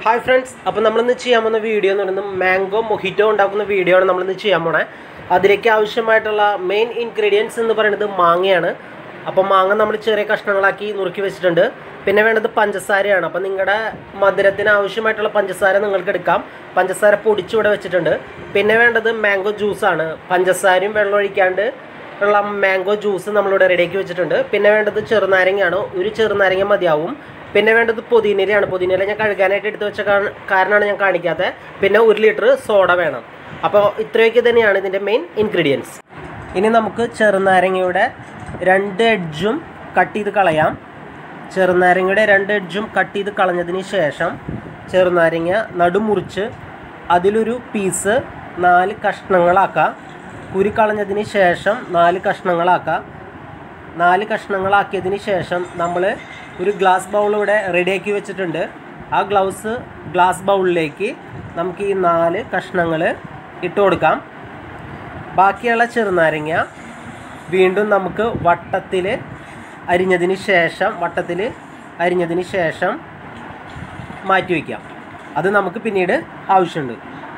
hi friends അപ്പോൾ നമ്മളിന്ന് ചെയ്യാൻ പോകുന്ന വീഡിയോ എന്ന് പറയുന്നത് മാംഗോ മൊഹിറ്റോ ഉണ്ടാക്കുന്ന വീഡിയോ ആണ് നമ്മളിന്ന് ചെയ്യാൻ പോണേ അതിലേക്ക് ആവശ്യമായിട്ടുള്ള മെയിൻ ഇൻഗ്രീഡിയൻസ് എന്ന് പറയുന്നത് മാങ്ങയാണ് അപ്പോൾ മാങ്ങ നമ്മൾ ചെറിയ കഷ്ണങ്ങളാക്കി നുറുക്കി വെച്ചിട്ടുണ്ട് പിന്നെ വേണ്ടത് പഞ്ചസാരയാണ് അപ്പോൾ നിങ്ങളുടെ മധുരത്തിന് ആവശ്യമായിട്ടുള്ള പഞ്ചസാര നിങ്ങൾക്ക് എടുക്കാം പഞ്ചസാര പൊടിച്ചിവിടെ വെച്ചിട്ടുണ്ട് പിന്നെ വേണ്ടത് മാംഗോ ജ്യൂസാണ് പഞ്ചസാരയും വെള്ളം ഒഴിക്കാണ്ട് ഉള്ള മാംഗോ ജ്യൂസ് നമ്മളിവിടെ റെഡിയാക്കി വെച്ചിട്ടുണ്ട് പിന്നെ വേണ്ടത് ചെറുനാരങ്ങയാണ് ഒരു ചെറുനാരങ്ങ മതിയാവും പിന്നെ വേണ്ടത് പുതിനയിലയാണ് പുതിനയില ഞാൻ കഴുകാനായിട്ട് എടുത്ത് വെച്ച കാര- കാരണമാണ് ഞാൻ കാണിക്കാത്തത് പിന്നെ ഒരു ലിറ്റർ സോഡ വേണം അപ്പോൾ ഇത്രയൊക്കെ തന്നെയാണ് ഇതിൻ്റെ മെയിൻ ഇൻഗ്രീഡിയൻസ് ഇനി നമുക്ക് ചെറുനാരങ്ങയുടെ രണ്ട് എഡ്ജും കട്ട് ചെയ്ത് കളയാം ചെറുനാരങ്ങയുടെ രണ്ട് എഡ്ജും കട്ട് ചെയ്ത് കളഞ്ഞതിന് ശേഷം ചെറുനാരങ്ങ നടുമുറിച്ച് അതിലൊരു പീസ് നാല് കഷ്ണങ്ങളാക്കുക കുരി കളഞ്ഞതിന് ശേഷം നാല് കഷ്ണങ്ങളാക്കുക നാല് കഷ്ണങ്ങളാക്കിയതിന് ശേഷം നമ്മൾ ഒരു ഗ്ലാസ് ബൗൾ ഇവിടെ റെഡിയാക്കി വെച്ചിട്ടുണ്ട് ആ ഗ്ലൗസ് ഗ്ലാസ് ബൗളിലേക്ക് നമുക്ക് ഈ നാല് കഷ്ണങ്ങൾ ഇട്ട് കൊടുക്കാം ബാക്കിയുള്ള ചെറുനാരങ്ങ വീണ്ടും നമുക്ക് വട്ടത്തിൽ അരിഞ്ഞതിന് ശേഷം വട്ടത്തിൽ അരിഞ്ഞതിന് ശേഷം മാറ്റി വയ്ക്കാം അത് നമുക്ക് പിന്നീട് ആവശ്യമുണ്ട്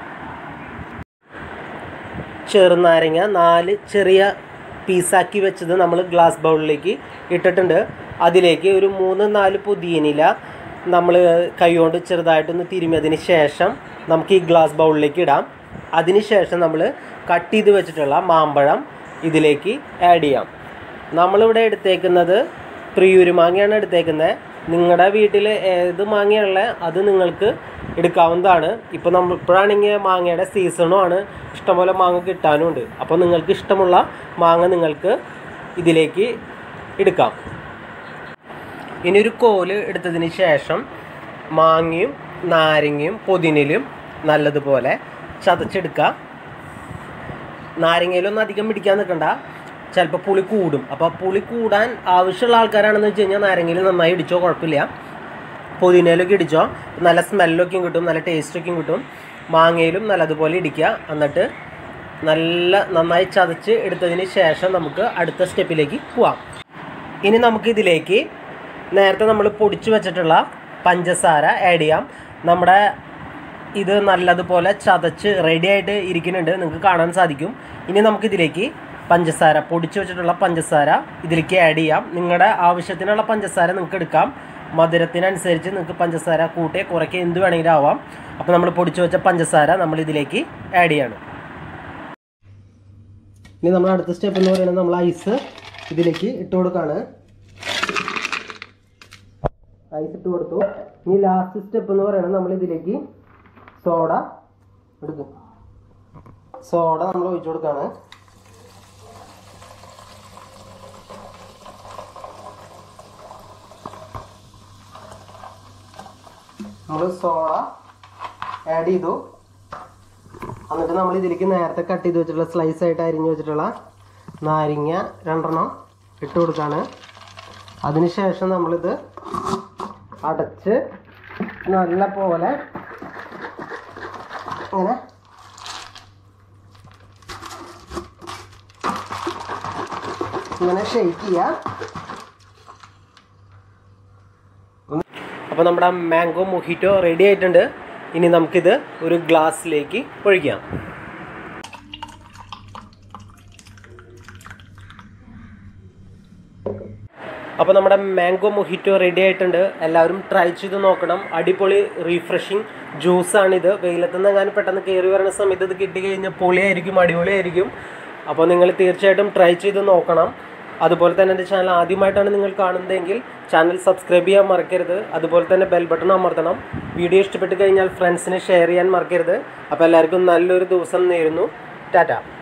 ചെറുനാരങ്ങ നാല് ചെറിയ പീസാക്കി വെച്ചത് നമ്മൾ ഗ്ലാസ് ബൗളിലേക്ക് ഇട്ടിട്ടുണ്ട് അതിലേക്ക് ഒരു മൂന്ന് നാല് പുതിയനില നമ്മൾ കൈകൊണ്ട് ചെറുതായിട്ടൊന്ന് തിരുമിയതിന് ശേഷം നമുക്ക് ഈ ഗ്ലാസ് ബൗളിലേക്ക് ഇടാം അതിന് ശേഷം നമ്മൾ കട്ട് ചെയ്ത് വെച്ചിട്ടുള്ള മാമ്പഴം ഇതിലേക്ക് ആഡ് ചെയ്യാം നമ്മളിവിടെ എടുത്തേക്കുന്നത് പ്രിയൂര് മാങ്ങയാണ് എടുത്തേക്കുന്നത് നിങ്ങളുടെ വീട്ടിൽ ഏത് മാങ്ങയുള്ള അത് നിങ്ങൾക്ക് എടുക്കാവുന്നതാണ് ഇപ്പോൾ നമ്മൾ ഇപ്പോഴാണെങ്കിൽ മാങ്ങയുടെ സീസണും ആണ് ഇഷ്ടംപോലെ മാങ്ങ കിട്ടാനും ഉണ്ട് അപ്പോൾ നിങ്ങൾക്ക് ഇഷ്ടമുള്ള മാങ്ങ നിങ്ങൾക്ക് ഇതിലേക്ക് എടുക്കാം ഇനി ഒരു കോല് എടുത്തതിന് ശേഷം മാങ്ങയും നാരങ്ങയും പുതിനയിലും നല്ലതുപോലെ ചതച്ചെടുക്കുക നാരങ്ങയിലൊന്നും അധികം പിടിക്കാൻ നിൽക്കണ്ട ചിലപ്പോൾ പുളി കൂടും അപ്പോൾ പുളി കൂടാൻ ആവശ്യമുള്ള ആൾക്കാരാണെന്ന് വെച്ച് കഴിഞ്ഞാൽ നാരങ്ങയിൽ നന്നായി ഇടിച്ചോ കുഴപ്പമില്ല പുതിനയിലൊക്കെ ഇടിച്ചോ നല്ല സ്മെല്ലൊക്കെയും കിട്ടും നല്ല ടേസ്റ്റൊക്കെയും കിട്ടും മാങ്ങയിലും നല്ലതുപോലെ ഇടിക്കുക എന്നിട്ട് നല്ല നന്നായി ചതച്ച് എടുത്തതിന് ശേഷം നമുക്ക് അടുത്ത സ്റ്റെപ്പിലേക്ക് പോവാം ഇനി നമുക്ക് ഇതിലേക്ക് നേരത്തെ നമ്മൾ പൊടിച്ചു വെച്ചിട്ടുള്ള പഞ്ചസാര ആഡ് ചെയ്യാം നമ്മുടെ ഇത് നല്ലതുപോലെ ചതച്ച് റെഡി ആയിട്ട് ഇരിക്കുന്നുണ്ട് നിങ്ങൾക്ക് കാണാൻ സാധിക്കും ഇനി നമുക്കിതിലേക്ക് പഞ്ചസാര പൊടിച്ചു വെച്ചിട്ടുള്ള പഞ്ചസാര ഇതിലേക്ക് ആഡ് ചെയ്യാം നിങ്ങളുടെ ആവശ്യത്തിനുള്ള പഞ്ചസാര നിങ്ങൾക്ക് എടുക്കാം മധുരത്തിനനുസരിച്ച് നിങ്ങൾക്ക് പഞ്ചസാര കൂട്ടി കുറയ്ക്കുക എന്ത് വേണമെങ്കിലും ആവാം അപ്പോൾ നമ്മൾ പൊടിച്ചു വെച്ച പഞ്ചസാര നമ്മൾ ഇതിലേക്ക് ആഡ് ചെയ്യണം ഇനി നമ്മൾ അടുത്ത സ്റ്റെപ്പ് എന്ന് പറയുന്നത് നമ്മൾ ഐസ് ഇതിലേക്ക് ഇട്ട് കൊടുക്കുകയാണ് ഐസ് ഇട്ട് കൊടുത്തു ഇനി ലാസ്റ്റ് സ്റ്റെപ്പ് എന്ന് പറയുന്നത് നമ്മൾ ഇതിലേക്ക് സോഡ എടുക്കും സോഡ നമ്മൾ ഒഴിച്ചു കൊടുക്കുകയാണ് നമ്മൾ സോഡ ആഡ് ചെയ്തു എന്നിട്ട് നമ്മൾ ഇതിലേക്ക് നേരത്തെ കട്ട് ചെയ്ത് വെച്ചിട്ടുള്ള സ്ലൈസ് ആയിട്ട് അരിഞ്ഞു വെച്ചിട്ടുള്ള നാരങ്ങ രണ്ടെണ്ണം ഇട്ട് കൊടുക്കുകയാണ് അതിനുശേഷം നമ്മളിത് അടച്ച് നല്ല പോലെ ഇങ്ങനെ ഇങ്ങനെ ഷെയ്ക്ക് ചെയ്യുക അപ്പോൾ നമ്മുടെ മാംഗോ മൊഹിറ്റോ റെഡി ആയിട്ടുണ്ട് ഇനി നമുക്കിത് ഒരു ഗ്ലാസ്സിലേക്ക് ഒഴിക്കാം അപ്പോൾ നമ്മുടെ മാംഗോ മൊഹിറ്റോ റെഡി ആയിട്ടുണ്ട് എല്ലാവരും ട്രൈ ചെയ്ത് നോക്കണം അടിപൊളി റീഫ്രഷിങ് ജ്യൂസാണിത് വെയിലത്ത് നിന്ന് ഞാൻ പെട്ടെന്ന് കയറി വരുന്ന സമയത്ത് ഇത് കിട്ടി കഴിഞ്ഞാൽ പൊളിയായിരിക്കും അടിപൊളിയായിരിക്കും അപ്പോൾ നിങ്ങൾ തീർച്ചയായിട്ടും ട്രൈ ചെയ്ത് നോക്കണം അതുപോലെ തന്നെ എൻ്റെ ചാനൽ ആദ്യമായിട്ടാണ് നിങ്ങൾ കാണുന്നതെങ്കിൽ ചാനൽ സബ്സ്ക്രൈബ് ചെയ്യാൻ മറക്കരുത് അതുപോലെ തന്നെ ബെൽ ബട്ടൺ അമർത്തണം വീഡിയോ ഇഷ്ടപ്പെട്ട് കഴിഞ്ഞാൽ ഫ്രണ്ട്സിന് ഷെയർ ചെയ്യാൻ മറക്കരുത് അപ്പോൾ എല്ലാവർക്കും നല്ലൊരു ദിവസം നേരുന്നു ടാറ്റ